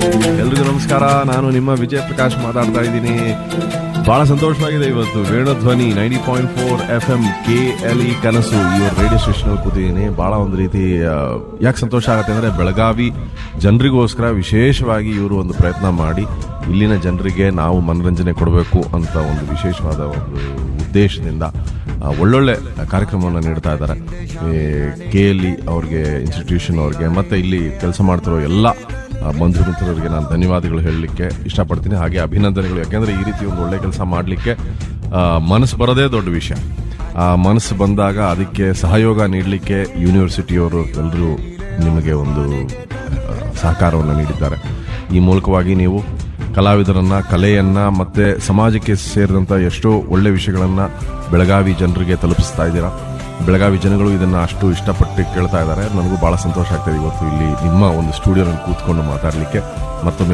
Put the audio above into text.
ಎಲ್ರಿಗೂ ನಮಸ್ಕಾರ ನಾನು ನಿಮ್ಮ ವಿಜಯ್ ಪ್ರಕಾಶ್ ಮಾತಾಡ್ತಾ ಇದ್ದೀನಿ ಬಹಳ ಸಂತೋಷವಾಗಿದೆ ಇವತ್ತು Venudhwani ninety point four F M K L E ಕನಸು ಈ ರೇಡಿಯೋ ಸ್ಟೇಷನ್ ಕೂತಿದ್ದೀನಿ ಬಹಳ ಒಂದು ರೀತಿ ಯಾಕೆ ಸಂತೋಷ ಆಗುತ್ತೆ ಅಂದ್ರೆ ಬೆಳಗಾವಿ ಜನರಿಗೋಸ್ಕರ ವಿಶೇಷವಾಗಿ ಇವರು ಒಂದು ಪ್ರಯತ್ನ ಮಾಡಿ ಇಲ್ಲಿನ ಜನರಿಗೆ ನಾವು ಮನರಂಜನೆ ಕೊಡಬೇಕು ಅಂತ ಒಂದು ವಿಶೇಷವಾದ ಒಂದು ಉದ್ದೇಶದಿಂದ ಆ, ಒಳ್ಳೊಳ್ಳೆ ಕಾರ್ಯಕ್ರಮವನ್ನು ನೀಡ್ತಾ ಇದ್ದಾರೆ ಕೆ ಎಲ್ ಇ ಅವ್ರಿಗೆ ಇನ್ಸ್ಟಿಟ್ಯೂಷನ್ ಅವ್ರಿಗೆ ಮತ್ತೆ ಇಲ್ಲಿ ಕೆಲಸ ಮಾಡ್ತಿರೋ ಎಲ್ಲ ಆ, ಬಂಧು ಮಿತ್ರರಿಗೆ ನಾನು ಧನ್ಯವಾದಗಳು ಹೇಳಲಿಕ್ಕೆ ಇಷ್ಟಪಡ್ತೀನಿ ಹಾಗೆ ಅಭಿನಂದನೆಗಳು ಯಾಕೆಂದ್ರೆ ಈ ರೀತಿ ಒಂದು ಒಳ್ಳೆ ಕೆಲಸ ಮಾಡಲಿಕ್ಕೆ ಮನಸ್ಸು ಬರೋದೇ ದೊಡ್ಡ ವಿಷಯ ಆ ಮನಸ್ಸು ಬಂದಾಗ ಅದಕ್ಕೆ ಸಹಯೋಗ ನೀಡಲಿಕ್ಕೆ ಯೂನಿವರ್ಸಿಟಿಯವರು ಎಲ್ಲರೂ ನಿಮಗೆ ಒಂದು ಆ, ಸಹಕಾರವನ್ನು ನೀಡಿದ್ದಾರೆ ಈ ಮೂಲಕವಾಗಿ ನೀವು ಕಲಾವಿದರನ್ನ ಕಲೆಯನ್ನ ಮತ್ತೆ ಸಮಾಜಕ್ಕೆ ಸೇರಿದಂಥ ಎಷ್ಟೋ ಒಳ್ಳೆ ವಿಷಯಗಳನ್ನ ಬೆಳಗಾವಿ ಜನರಿಗೆ ತಲುಪಿಸ್ತಾ ಇದ್ದೀರಾ ಬೆಳಗಾವಿ ಜನಗಳು ಇದನ್ನ ಅಷ್ಟು ಇಷ್ಟಪಟ್ಟು ಕೇಳ್ತಾ ಇದ್ದಾರೆ ನನಗೂ ಬಹಳ ಸಂತೋಷ ಆಗ್ತದೆ ಇವತ್ತು ಇಲ್ಲಿ ನಿಮ್ಮ ಒಂದು ಸ್ಟುಡಿಯೋನಲ್ಲಿ ಕೂತ್ಕೊಂಡು ಮಾತಾಡಲಿಕ್ಕೆ ಮತ್ತೊಮ್ಮೆ